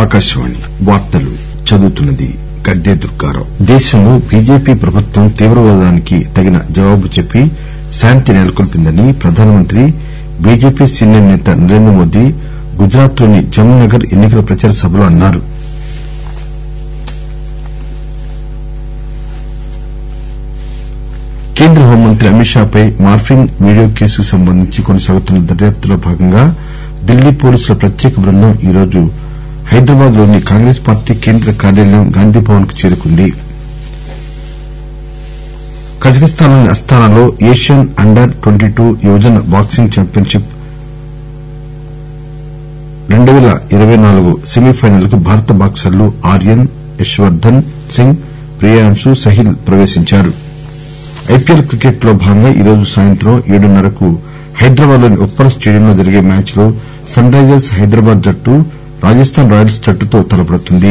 దేశంలో బీజేపీ ప్రభుత్వం తీవ్రవాదానికి తగిన జవాబు చెప్పి శాంతి నెలకొల్పిందని ప్రధానమంత్రి బీజేపీ సీనియర్ నేత నరేంద్రమోదీ గుజరాత్ లోని జమ్నగర్ ఎన్ని కల ప్రచార సభలో అన్నారు కేంద్ర హోంమంత్రి అమిత్ షా పై మార్ఫింగ్ వీడియో కేసుకు సంబంధించి కొనసాగుతున్న దర్యాప్తులో భాగంగా ఢిల్లీ పోలీసుల ప్రత్యేక బృందం ఈరోజు హైదరాబాద్ లోని కాంగ్రెస్ పార్టీ కేంద్ర కార్యాలయం గాంధీభవన్ కు చేరుకుంది కజకిస్తాన్ లోని అస్తానాలో ఏషియన్ అండర్ ట్వంటీ టూ యువజన బాక్సింగ్ చాంపియన్ షిప్ రెండు పేల ఇరవై నాలుగు సెమీపైనల్ కు భారత బాక్సర్లు ఆర్యన్ యశ్ వర్దన్ సింగ్ ప్రియాంశు సహిల్ ప్రవేశించారు ఐపీఎల్ క్రికెట్ లో భాగంగా ఈరోజు సాయంత్రం ఏడున్నరకు హైదరాబాద్ లోని ఉప్పల్ స్టేడియంలో జరిగే మ్యాచ్ లో సన్ రైజర్స్ హైదరాబాద్ జట్టు రాజస్థాన్ రాయల్స్ జట్టుతో తలపడుతుంది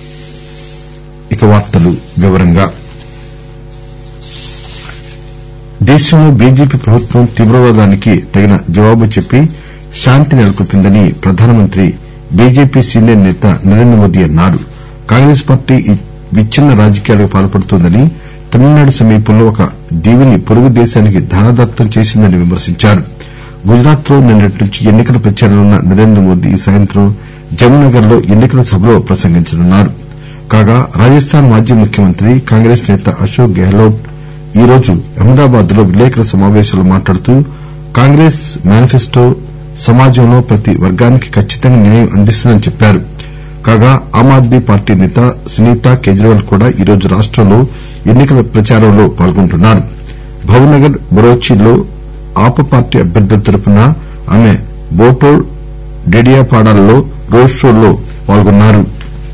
దేశంలో బీజేపీ ప్రభుత్వం తీవ్రవాదానికి తగిన జవాబు చెప్పి శాంతి నెలకొల్పిందని ప్రధానమంత్రి బీజేపీ సీనియర్ నేత నరేంద్రమోదీ అన్నారు కాంగ్రెస్ పార్టీ విచ్చిన్న రాజకీయాలకు పాల్పడుతోందని తమిళనాడు సమీపంలో ఒక దీవిని పొరుగు దేశానికి ధారాదత్తం చేసిందని విమర్శించారు గుజరాత్ లో నిన్నటి నుంచి ఎన్ని కల ప్రచారంలో ఉన్న నరేంద్రమోదీ ఈ సాయంత్రం జమ్నగర్ లో ఎన్ని కల సభలో ప్రసంగించనున్నారు కాగా రాజస్థాన్ మాజీ ముఖ్యమంత్రి కాంగ్రెస్ నేత అశోక్ గెహ్లోట్ ఈరోజు అహ్మదాబాద్ లో విలేకరుల సమావేశంలో మాట్లాడుతూ కాంగ్రెస్ మేనిఫెస్టో సమాజంలో ప్రతి వర్గానికి కచ్చితంగా న్యాయం అందిస్తుందని చెప్పారు కాగా ఆమ్ ఆద్మీ పార్టీ నేత సునీతా కేజ్రీవాల్ కూడా ఈరోజు రాష్టంలో ఎన్ని కల ప్రచారంలో పాల్గొంటున్నారు భావనగర్ బరోచిలో ఆప్ పార్టీ అభ్యర్థుల తరఫున ఆమె బోటోల్ డేడియాపాడాలలో రోడ్ షోల్లో పాల్గొన్నారు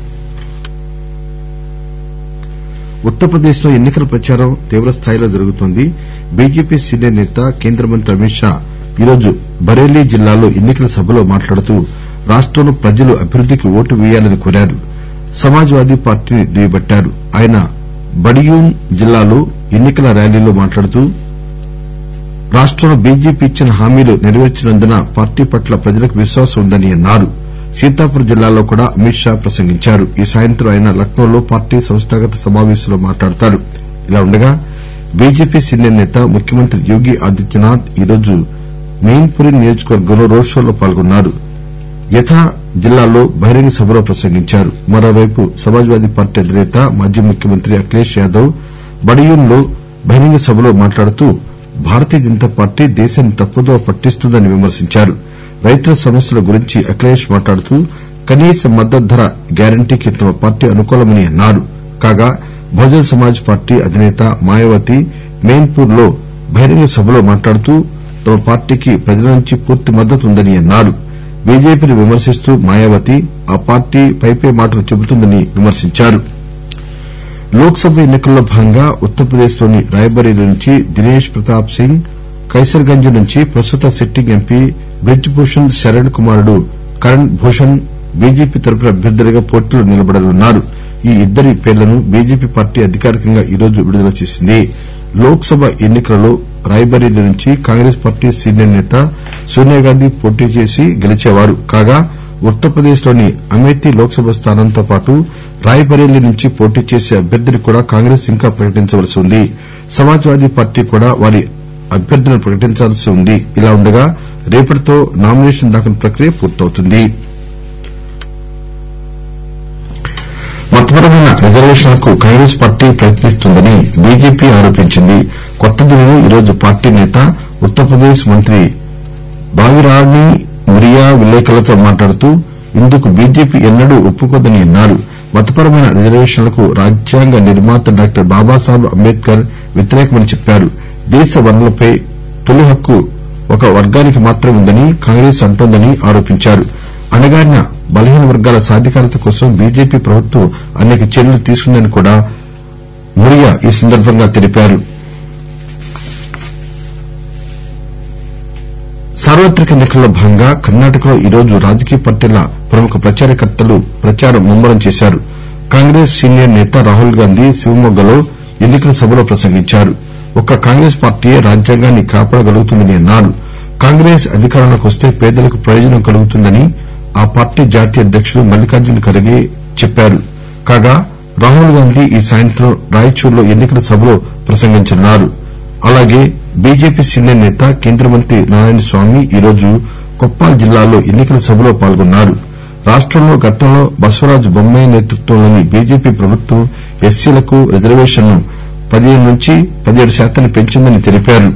ఉత్తరప్రదేశ్ లో ఎన్ని కల ప్రచారం తీవ్రస్థాయిలో జరుగుతోంది బీజేపీ సీనియర్ నేత కేంద్ర మంత్రి అమిత్ షా ఈరోజు బరేలీ జిల్లాలో ఎన్ని కల సభలో మాట్లాడుతూ రాష్టంలో ప్రజలు అభివృద్దికి ఓటు పేయాలని కోరారు సమాజ్ వాదీ పార్టీని దుయ్యబట్టారు ఆయన బడియూన్ జిల్లాలో ఎన్ని కల ర్యాలీలో మాట్లాడుతూ రాష్టంలో బీజేపీ ఇచ్చిన హామీలు నెరవేర్చనందున పార్టీ పట్ల ప్రజలకు విశ్వాసం ఉందని అన్నారు సీతాపూర్ జిల్లాలో కూడా అమిత్ షా ప్రసంగించారు ఈ సాయంత్రం ఆయన లక్నోలో పార్టీ సంస్థాగత సమావేశంలో మాట్లాడతారు ఇలా ఉండగా బీజేపీ సీనియర్ నేత ముఖ్యమంత్రి యోగి ఆదిత్యనాథ్ ఈరోజు మెయిన్పురి నియోజకవర్గంలో రోడ్ షోలో పాల్గొన్నారు యథా జిల్లాలో బహిరంగ సభలో ప్రసంగించారు మరోవైపు సమాజ్ వాదీ పార్టీ అధినేత మాజీ ముఖ్యమంత్రి అఖిలేష్ యాదవ్ బడియూన్ లో బహిరంగ సభలో మాట్లాడుతూ భారతీయ జనతా పార్టీ దేశాన్ని తప్పుదోవ పట్టిస్తోందని విమర్శించారు రైతుల సమస్యల గురించి అఖిలేష్ మాట్లాడుతూ కనీస మద్దతు ధర గ్యారంటీకి తమ పార్టీ అనుకూలమని అన్నారు కాగా బహుజన్ సమాజ్ పార్టీ అధినేత మాయావతి మెయిన్పూర్ లో బహిరంగ సభలో మాట్లాడుతూ తమ పార్టీకి ప్రజల నుంచి పూర్తి మద్దతు ఉందని అన్నారు బీజేపీని విమర్శిస్తూ మాయావతి ఆ పార్టీ పైపై మాటలు చెబుతోందని విమర్శించారు లోక్ సభ ఎన్ని కల్లో భాగంగా ఉత్తరప్రదేశ్ లోని రాయ్బరేలీ నుంచి దినేష్ ప్రతాప్ సింగ్ కైసర్గంజ్ నుంచి ప్రస్తుత సిట్టింగ్ ఎంపీ బ్రిజ్ భూషణ్ శరణ్ కుమారుడు కరణ్ భూషణ్ బీజేపీ తరఫున అభ్యర్థులుగా పోటీలో నిలబడనున్నారు ఈ ఇద్దరి పేర్లను బీజేపీ పార్టీ అధికారికంగా ఈరోజు విడుదల చేసింది లోక్ సభ ఎన్ని కలలో రాయ్బరేలీ నుంచి కాంగ్రెస్ పార్టీ సీనియర్ నేత సోనియాగాంధీ పోటీ చేసి గెలిచేవారు కాగా ఉత్తరప్రదేశ్ లోని అమేథీ లోక్ సభ స్థానంతో పాటు రాయ్ బరేలీ నుంచి పోటీ చేసే అభ్యర్థిని కూడా కాంగ్రెస్ ఇంకా ప్రకటించవలసి ఉంది సమాజ్ వాదీ పార్టీ కూడా వారి అభ్యర్థులను ప్రకటించాల్సి ఉంది ఇలా ఉండగా రేపటితో నామినేషన్ దాఖలు ప్రక్రియ పూర్తవుతుంది మతపరమైన రిజర్వేషన్లకు కాంగ్రెస్ పార్టీ ప్రయత్నిస్తోందని బీజేపీ ఆరోపించింది కొత్తదిల్లీలో ఈరోజు పార్టీ నేత ఉత్తరప్రదేశ్ మంత్రి బాజిరాణి మిరియా విలేకరులతో మాట్లాడుతూ ఇందుకు బీజేపీ ఎన్నడూ ఒప్పుకోదని అన్నారు మతపరమైన రిజర్వేషన్లకు రాజ్యాంగ నిర్మాత డాక్టర్ బాబాసాహెబ్ అంబేద్కర్ వ్యతిరేకమని చెప్పారు దేశ వనరులపై తొలి హక్కు ఒక వర్గానికి మాత్రమే ఉందని కాంగ్రెస్ అంటోందని ఆరోపించారు అణగారిన బలహీన వర్గాల సాధికారత కోసం బీజేపీ ప్రభుత్వం అనేక చర్యలు తీసుకుందని కూడా మురియా ఈ సందర్బంగా తెలిపారు సార్వత్రిక ఎన్ని కల్లో భాగంగా కర్నాటకలో ఈరోజు రాజకీయ పార్టీల ప్రముఖ ప్రచారకర్తలు ప్రచారం ముమ్మరం చేశారు కాంగ్రెస్ సీనియర్ నేత రాహుల్ గాంధీ శివమొగ్గలో ఎన్ని కల సభలో ప్రసంగించారు ఒక్క కాంగ్రెస్ పార్టీయే రాజ్యాంగాన్ని కాపాడగలుగుతుందని అన్నారు కాంగ్రెస్ అధికారంలోకి వస్తే పేదలకు ప్రయోజనం కలుగుతుందని ఆ ఆ పార్టీ జాతీయ అధ్యకుడు మల్లికార్జున ఖర్గే చెప్పారు కాగా రాహుల్ గాంధీ ఈ సాయంత్రం రాయచూర్లో ఎన్ని కల సభలో ప్రసంగించనున్నారు అలాగే బీజేపీ సీనియర్ నేత కేంద్ర మంత్రి నారాయణస్వామి ఈరోజు కొప్పాల్ జిల్లాలో ఎన్ని కల సభలో పాల్గొన్నారు రాష్టంలో గతంలో బసవరాజ బొమ్మాయి నేతృత్వంలోని బీజేపీ ప్రభుత్వం ఎస్సీలకు రిజర్వేషన్ను పదిహేను నుంచి పదిహేడు శాతానికి పెంచిందని తెలిపారు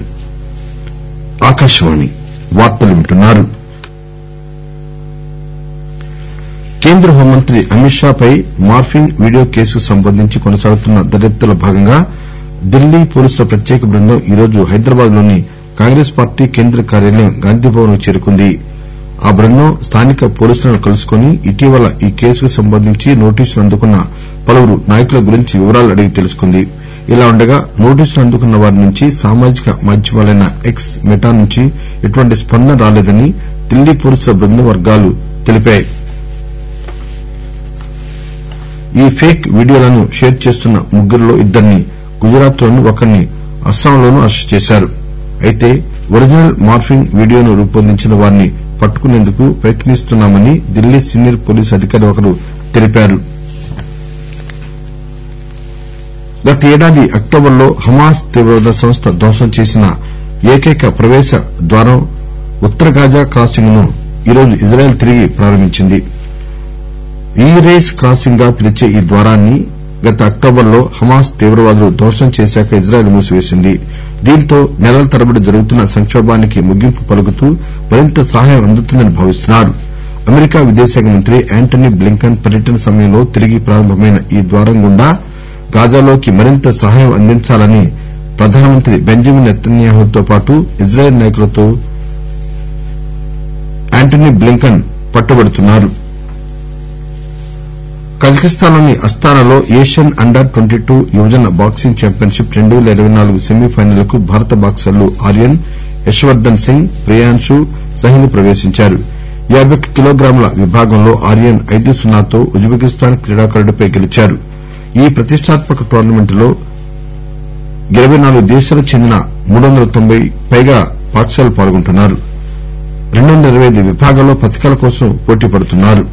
కేంద్ర హోంమంత్రి అమిత్ షా పై మార్ఫింగ్ వీడియో కేసుకు సంబంధించి కొనసాగుతున్న దర్యాప్తులో భాగంగా ఢిల్లీ పోలీసుల ప్రత్యేక బృందం ఈరోజు హైదరాబాద్ లోని కాంగ్రెస్ పార్టీ కేంద్ర కార్యాలయం గాంధీభవన్ కు చేరుకుంది ఆ బృందం స్థానిక పోలీసులను కలుసుకుని ఇటీవల ఈ కేసుకు సంబంధించి నోటీసులు అందుకున్న పలువురు నాయకుల గురించి వివరాలు అడిగి తెలుసుకుంది ఇలా ఉండగా నోటీసులు అందుకున్న వారి నుంచి సామాజిక మాధ్యమాలైన ఎక్స్ మెటా నుంచి ఎటువంటి స్పందన రాలేదని ఢిల్లీ పోలీసుల బృందం వర్గాలు తెలిపాయి ఈ ఫేక్ వీడియోలను షేర్ చేస్తున్న ముగ్గురులో ఇద్దరిని గుజరాత్ లోను ఒకరిని అస్పాంలోనూ అరెస్టు చేశారు అయితే ఒరిజినల్ మార్ఫింగ్ వీడియోను రూపొందించిన వారిని పట్టుకునేందుకు ప్రయత్నిస్తున్నామని ఢిల్లీ సీనియర్ పోలీసు అధికారి ఒకరు తెలిపారు గతేడాది అక్టోబర్ లో హమాస్ తీవ్రవాద సంస్థ ధ్వంసం చేసిన ఏకైక ప్రవేశ ద్వారం ఉత్తర గాజా క్రాసింగ్ ను ఈరోజు ఇజ్రాయెల్ తిరిగి ప్రారంభించింది ఈరేస్ క్రాసింగ్ గా పిలిచే ఈ ద్వారాన్ని గత అక్టోబర్ లో హమాస్ తీవ్రవాదులు ధ్వంసం చేశాక ఇజ్రాయెల్ మూసివేసింది దీంతో నెలల తరబడి జరుగుతున్న సంకోభానికి ముగింపు పలుకుతూ మరింత సహాయం అందుతుందని భావిస్తున్నారు అమెరికా విదేశాంగ మంత్రి యాంటనీ బ్లింకన్ పర్యటన సమయంలో తిరిగి ప్రారంభమైన ఈ ద్వారం గుండా గాజాలోకి మరింత సహాయం అందించాలని ప్రధానమంత్రి బెంజమిన్ నెతన్యాహుతో పాటు ఇజ్రాయెల్ నాయకులతో యాంటనీ బ్లింకన్ పట్టుబడుతున్నారు కజకిస్తాన్ లోని అస్తానాలో ఏషియన్ అండర్ ట్వంటీ టూ యువజన బాక్సింగ్ చాంపియన్షిప్ రెండు పేల ఇరవై నాలుగు సెమీఫైనల్ కు భారత బాక్సర్లు ఆర్యన్ యశ్వర్దన్ సింగ్ ప్రియాంశు సహిల్ ప్రవేశించారు యాబై ఒక్క కిలోగ్రాముల విభాగంలో ఆర్యన్ ఐదు సున్నాతో ఉజ్బెకిస్తాన్ క్రీడాకారుడిపై గెలిచారు ఈ ప్రతిష్టాత్మక టోర్నమెంట్ లో ఇరవై నాలుగు దేశాలకు చెందిన మూడు వందల తొంభై పైగా బాక్సర్లు పాల్గొంటున్నారు రెండు వందల ఇరవై ఐదు విభాగాల్లో పతకాల కోసం పోటీ పడుతున్నారు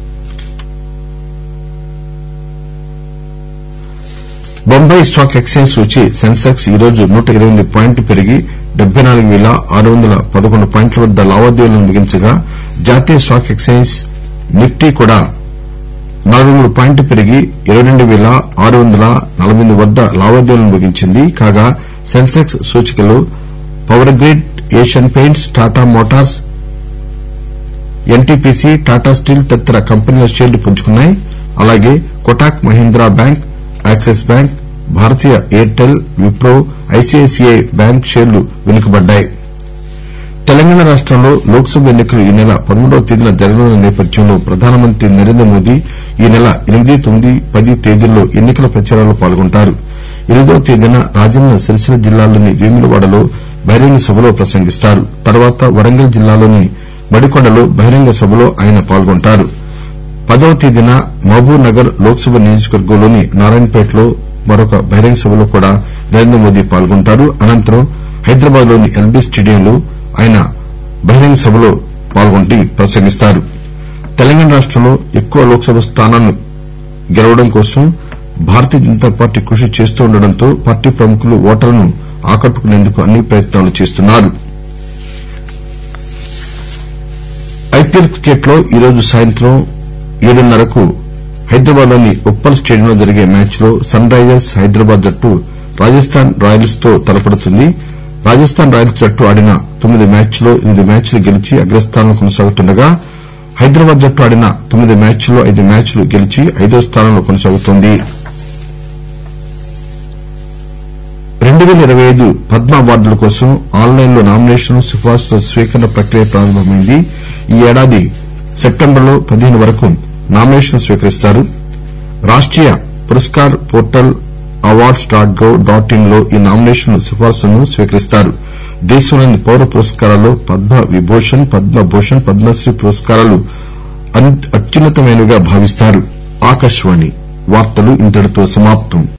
బొంబాయి స్టాక్ ఎక్సేంజ్ సూచీ సెన్సెక్స్ ఈరోజు నూట ఇరవై ఎనిమిది పాయింట్లు పెరిగి డెబ్బై నాలుగు పేల ఆరు వందల పదకొండు పాయింట్ల వద్ద లావాదేవీలను ముగించగా జాతీయ స్టాక్ ఎక్సేంజ్ నిఫ్టీ కూడా నలబై మూడు పాయింట్లు పెరిగి ఇరవై రెండు పేల ఆరు వందల నలబై ఎనిమిది వద్ద లావాదేవీలను ముగించింది కాగా సెన్సెక్స్ సూచీకలో Power Grid Asian Paints Tata Motors NTPC Tata Steel తదితర కంపెనీల షేర్లు పుంజుకున్నాయి అలాగే Kotak Mahindra Bank Axis Bank Bharti Airtel Wipro ICICI Bank షేర్లు వెనుకబడ్డాయి తెలంగాణ రాష్టంలో లోక్ సభ ఎన్ని కలు ఈ నెల పదమూడవ తేదీన జరగనున్న నేపథ్యంలో ప్రధానమంత్రి నరేంద్ర మోదీ ఈ నెల ఎనిమిది తొమ్మిది పది తేదీల్లో ఎన్ని కల ప్రచారంలో పాల్గొంటారు ఎనిమిదవ తేదీన రాజన్న సిరిసిల్ల జిల్లాలోని వేములవాడలో బహిరంగ సభలో ప్రసంగిస్తారు తర్వాత వరంగల్ జిల్లాలోని మడికొండలో బహిరంగ సభలో ఆయన పాల్గొంటారు పదవ తేదీన మహబూబ్ నగర్ లోక్ సభ నియోజకవర్గంలోని నారాయణపేటలో మరొక బహిరంగ సభలో కూడా నరేంద్ర మోదీ పాల్గొంటారు అనంతరం హైదరాబాద్ లోని ఎల్బీ స్టేడియంలో ఆయన బహిరంగ సభలో పాల్గొని ప్రసంగిస్తారు తెలంగాణ రాష్టంలో ఎక్కువ లోక్ సభ స్థానాలను గెలవడం కోసం భారతీయ జనతా పార్టీ కృషి చేస్తుండటంతో పార్టీ ప్రముఖులు ఓటర్లను ఆకట్టుకునేందుకు అన్ని ప్రయత్నాలు చేస్తున్నారు ఐపీఎల్ క్రికెట్ లో ఈరోజు సాయంత్రం ఏడున్నరకు హైదరాబాద్ లోని ఉప్పల్ స్టేడియంలో జరిగే మ్యాచ్ లో సన్ రైజర్స్ హైదరాబాద్ జట్టు రాజస్థాన్ రాయల్స్ తో తలపడుతుంది రాజస్థాన్ రాయల్స్ జట్టు ఆడిన తొమ్మిది మ్యాచ్ ల్లో ఎనిమిది మ్యాచ్ లు గెలిచి అగ్రస్థానంలో కొనసాగుతుండగా హైదరాబాద్ జట్టు ఆడిన తొమ్మిది మ్యాచ్ ల్లో ఐదు మ్యాచ్ లు గెలిచి ఐదో స్థానంలో కొనసాగుతోంది రెండు పేల ఇరవై ఐదు పద్మ అవార్డుల కోసం ఆన్ లైన్ లో నామినేషన్లు సిఫారసుల స్వీకరణ ప్రక్రియ ప్రారంభమైంది ఈ ఏడాది సెప్టెంబర్ పదిహేను వరకు నామినేషన్లు స్వీకరిస్తారు Rashtriya Puraskar portal awards dot gov dot in లో ఈ నామినేషన్లు సిఫారసులను స్వీకరిస్తారు దేశంలోని పౌర పురస్కారాల్లో పద్మ విభూషణ్ పద్మ భూషణ్ పద్మశ్రీ పురస్కారాలు అత్యున్నతమైనవిగా భావిస్తారు